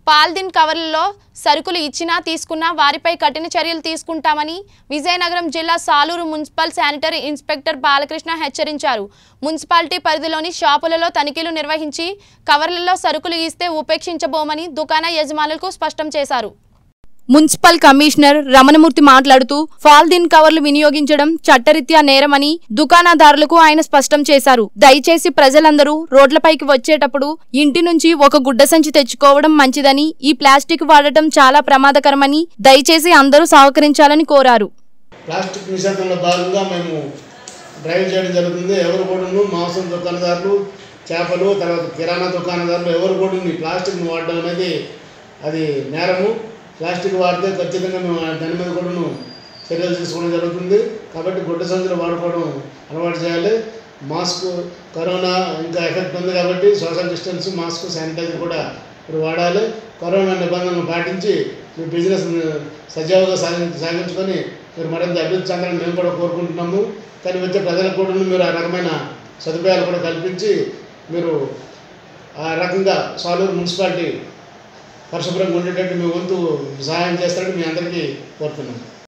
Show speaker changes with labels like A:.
A: పాల్దిన్ కవర్లలో సరుకులు ఇచ్చినా తీసుకున్నా వారిపై కఠిన చర్యలు తీసుకుంటామని విజయనగరం జిల్లా Saluru municipal sanitary inspector Balakrishna హెచ్చరించారు మున్సిపాలిటీ పరిధిలోని షాపులలో తనిఖీలు నిర్వహించి కవర్లలో సరుకులు ఇస్తే ఉపేక్షించబోమని దుకాణ యజమానులకు స్పష్టం చేశారు మున్సిపల్ కమిషనర్ రమణమూర్తి మాట్లాడుతూ ఫాల్దిన్ కవర్లు వినియోగించడం చట్టరీత్యా నేరమని దుకాణదారులకు ఆయన స్పష్టం చేశారు దయచేసి ప్రజలందరూ రోడ్లపైకి వచ్చేటప్పుడు ఇంటి నుంచి ఒక గుడ్డ సంచి తెచ్చుకోవడం మంచిదని ఈ ప్లాస్టిక్ వాడటం చాలా ప్రమాదకరమని దయచేసి అందరూ సహకరించాలని కోరారు
B: ప్లాస్టిక్ నిషేధంలో భాగంగా మేము డ్రైవ్ చేయడం జరుగుతుంది ఎవరు కూడాను మాంసం దుకాణదారులు చేపలు తర్వాత కిరాణా దుకాణదారులు ఎవరు కూడా ఈ ప్లాస్టిక్ని వాడడం అనేది అది నేరము ప్లాస్టిక్ వాడితే ఖచ్చితంగా మేము దాని మీద కూడాను చర్యలు తీసుకోవడం జరుగుతుంది కాబట్టి గుడ్డ సంచులు వాడుకోవడం అలవాటు చేయాలి మాస్క్ కరోనా ఇంకా ఎఫెక్ట్ ఉంది కాబట్టి సోషల్ డిస్టెన్స్ మాస్క్ శానిటైజర్ కూడా మీరు వాడాలి కరోనా నిబంధనలు పాటించి మీ బిజినెస్ సజావుగా సాగి సాగించుకొని మీరు మరింత అభివృద్ధి చెందాలని మేము కూడా కోరుకుంటున్నాము కానీ వచ్చే ప్రజలకు కూడా మీరు ఆ రకమైన సదుపాయాలు కూడా కల్పించి మీరు ఆ రకంగా సాలూరు మున్సిపాలిటీ పరిశుభ్రంగా ఉండేటట్టు మీ వంతు సహాయం చేస్తారని మీ అందరికీ కోరుతున్నాను